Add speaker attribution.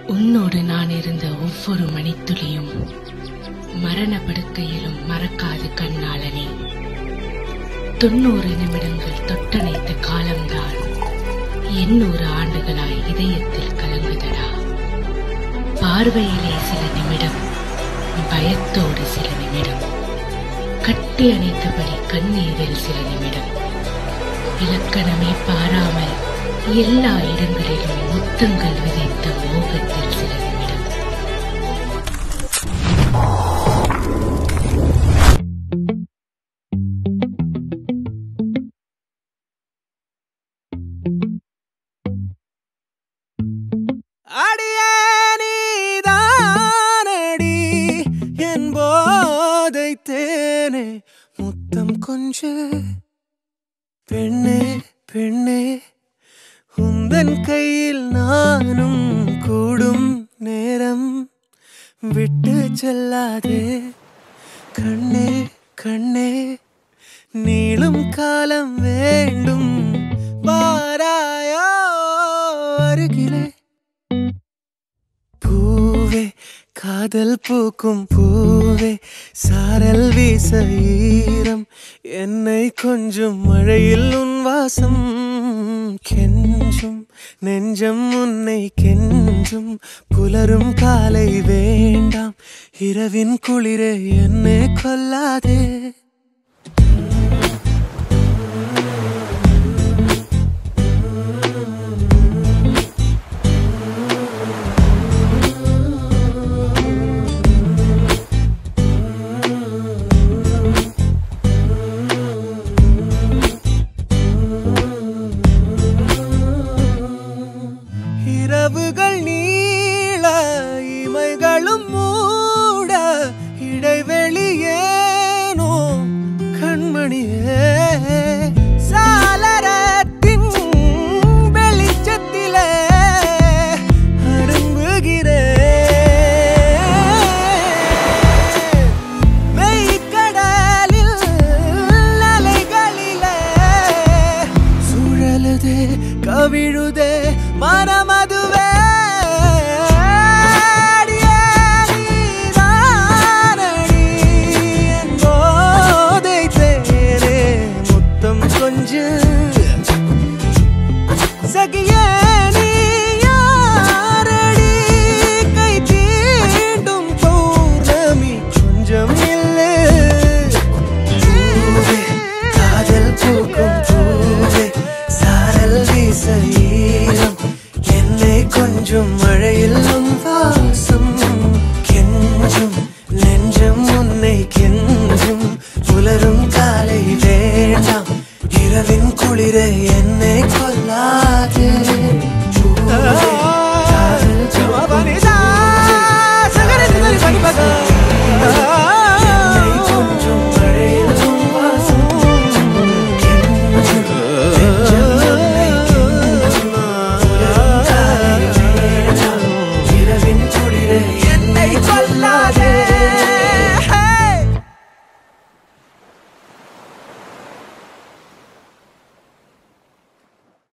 Speaker 1: உன்னோடு நான் இருந்த ஒவ்வொரு மணித்துளியும் மரண படுக்கையிலும் மறக்காது கண்ணாளனே தொண்ணூறு நிமிடங்கள் தொட்டணைத்த காலம்தான் எண்ணூறு ஆண்டுகளாய் இதயத்தில் கலங்குதடா பார்வையிலே சில நிமிடம் பயத்தோடு சில நிமிடம் கட்டி அணைத்தபடி கண்ணீரில் சில நிமிடம் இலக்கணமே பாராமல் எல்லா இடங்களிலும் முத்தங்கள் விதைத்த மோகத்தில் சில நிமிடம்
Speaker 2: அடியே நீதானடி என் போதை தேனே முத்தம் கொஞ்ச பெண்ணே பெண்ணே உந்தன் கையில் நானும் கூடும் நேரம் விட்டு செல்லாதே கண்ணே கண்ணே நீளும் காலம் வேண்டும் பாராயோ அருகிலே பூவே காதல் பூக்கும் பூவே சாரல் வீச ஈரம் என்னை கொஞ்சம் மழையில் உன் வாசம் கெஞ்சும் நெஞ்சம் உன்னை கெஞ்சும் புலரும் காலை வேண்டாம் இரவின் குளிரே என்னை கொல்லாதே இரவுகள் நீள இமைகளும் மூட இடைவெளியேனோ கண்மணியே சாளரத்தின் வெளிச்சத்திலே அரும்புகிறேன் மெய்க்கடலில் அலைகளிலே சுழலுதே கவிழுதே மனமதுவே அடியே நீதானடி என் போதை தேனே முத்தம் கொஞ்சம் சகியே நீ யாரடி கை தீண்டும் பௌர்ணமி கொஞ்சம் இல்லை பூவே காதல் பூக்கும் பூவே சாரல் வீச ஈரம் என்னை கொஞ்சம் மழையில் உன் வாசம் கெஞ்சும் நெஞ்சம் உன்னை கெஞ்சும் புலரும் காலை வேண்டாம் இரவின் குளிரை என்னை கொல்லாதே பூவே